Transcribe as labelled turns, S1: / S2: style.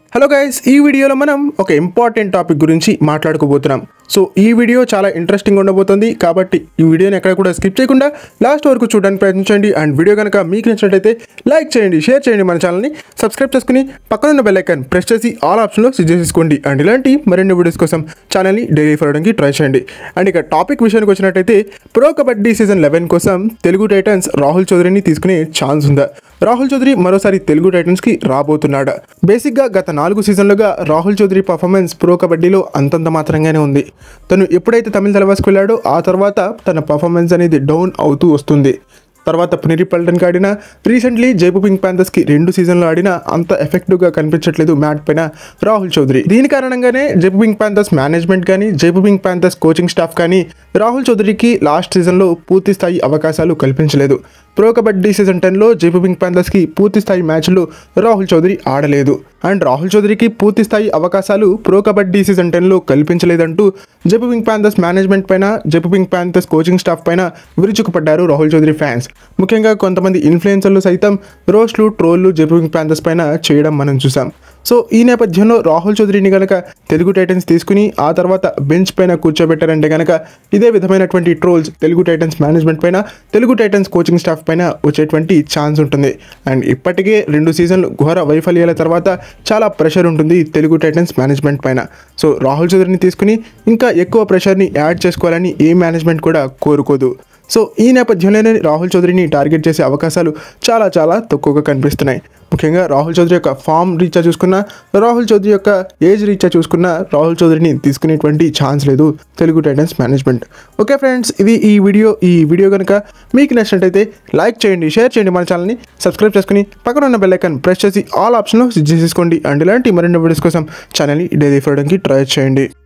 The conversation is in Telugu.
S1: హలో గైస్ ఈ వీడియోలో మనం ఒక ఇంపార్టెంట్ టాపిక్ గురించి మాట్లాడుకోబోతున్నాం సో ఈ వీడియో చాలా ఇంట్రెస్టింగ్ ఉండబోతుంది కాబట్టి ఈ వీడియోని ఎక్కడ కూడా స్కిప్ చేయకుండా లాస్ట్ వరకు చూడడానికి ప్రయత్నించండి అండ్ వీడియో కనుక మీకు నచ్చినట్లయితే లైక్ చేయండి షేర్ చేయండి మన ఛానల్ని సబ్స్క్రైబ్ చేసుకుని పక్కనున్న బెల్ ఐకాన్ ప్రెస్ చేసి ఆల్ ఆప్షన్లో సెట్ చేసుకోండి అండ్ ఇలాంటి మరిన్ని వీడియోస్ కోసం ఛానల్ని డైలీ ఫాలో అవడానికి ట్రై చేయండి అండ్ ఇక టాపిక్ విషయానికి వచ్చినట్టయితే ప్రో కబడ్డీ సీజన్ లెవెన్ కోసం తెలుగు టైటన్స్ రాహుల్ చౌదరిని తీసుకునే ఛాన్స్ ఉందా రాహుల్ చౌదరి మరోసారి తెలుగు టైటన్స్కి రాబోతున్నాడా బేసిక్గా గత నాలుగు సీజన్లుగా రాహుల్ చౌదరి పర్ఫార్మెన్స్ ప్రో కబడ్డీలో అంతంత మాత్రంగానే ఉంది తను ఎప్పుడైతే తమిళ తలవాస్కి వెళ్ళాడో ఆ తర్వాత తన పర్ఫార్మెన్స్ అనేది డౌన్ అవుతూ వస్తుంది తర్వాత పునేరి పల్టన్కి ఆడిన రీసెంట్లీ జైపు పింక్ ప్యాంథర్స్కి రెండు సీజన్లో ఆడినా అంత ఎఫెక్టివ్గా కనిపించట్లేదు మ్యాట్ పైన రాహుల్ చౌదరి దీని కారణంగానే జైపు పింక్ ప్యాంథర్స్ మేనేజ్మెంట్ కానీ Jaipur Pink Panthers coaching staff కానీ రాహుల్ చౌదరికి లాస్ట్ సీజన్లో పూర్తి స్థాయి అవకాశాలు కల్పించలేదు ప్రో కబడ్డీ సీజన్ టెన్లో జైపు పింక్ ప్యాంథర్స్కి పూర్తి స్థాయి మ్యాచ్లు రాహుల్ చౌదరి ఆడలేదు అండ్ రాహుల్ చౌదరికి పూర్తి స్థాయి అవకాశాలు ప్రో కబడ్డీ సీజన్ టెన్లో కల్పించలేదంటూ జైపు పింక్ ప్యాంథర్స్ మేనేజ్మెంట్ పైన Jaipur Pink Panthers coaching staff పైన విరుచుకుపడ్డారు రాహుల్ చౌదరి ఫ్యాన్స్ ముఖ్యంగా కొంతమంది ఇన్ఫ్లుయెన్సర్లు సైతం రోస్ట్లు ట్రోల్లు జైపు పింక్ ప్యాంథర్స్ పైన చేయడం మనం చూసాం సో ఈ నేపథ్యంలో రాహుల్ చౌదరిని గనక తెలుగు టైటన్స్ తీసుకుని ఆ తర్వాత బెంచ్ పైన కూర్చోబెట్టారంటే గనక ఇదే విధమైనటువంటి ట్రోల్స్ తెలుగు టైటన్స్ మేనేజ్మెంట్ పైన తెలుగు టైటన్స్ కోచింగ్ స్టాఫ్ పైన వచ్చేటువంటి ఛాన్స్ ఉంటుంది అండ్ ఇప్పటికే రెండు సీజన్లు ఘోర వైఫల్యాల తర్వాత చాలా ప్రెషర్ ఉంటుంది తెలుగు టైటన్స్ మేనేజ్మెంట్ పైన సో రాహుల్ చౌదరిని తీసుకుని ఇంకా ఎక్కువ ప్రెషర్ని యాడ్ చేసుకోవాలని ఏ మేనేజ్మెంట్ కూడా కోరుకోదు సో ఈ నేపథ్యంలోనే రాహుల్ చౌదరిని టార్గెట్ చేసే అవకాశాలు చాలా చాలా తక్కువగా కనిపిస్తున్నాయి ముఖ్యంగా రాహుల్ చౌదరి యొక్క ఫామ్ రీత్యా చూసుకున్నా రాహుల్ చౌదరి యొక్క ఏజ్ రీత్యా చూసుకున్నా రాహుల్ చౌదరిని తీసుకునేటువంటి ఛాన్స్ లేదు Telugu Titans management okay friends ఇది ఈ వీడియో ఈ వీడియో కనుక మీకు నచ్చినట్టయితే లైక్ చేయండి షేర్ చేయండి మన ఛానల్ని సబ్స్క్రైబ్ చేసుకుని పక్కన ఉన్న బెల్ ఐకాన్ ప్రెస్ చేసి ఆల్ ఆప్షన్లో సెట్ చేసుకోండి అండ్ ఇలాంటి మరిన్ని వీడియోస్ కోసం ఛానల్ని డైలీ ఫాలోడానికి ట్రై చేయండి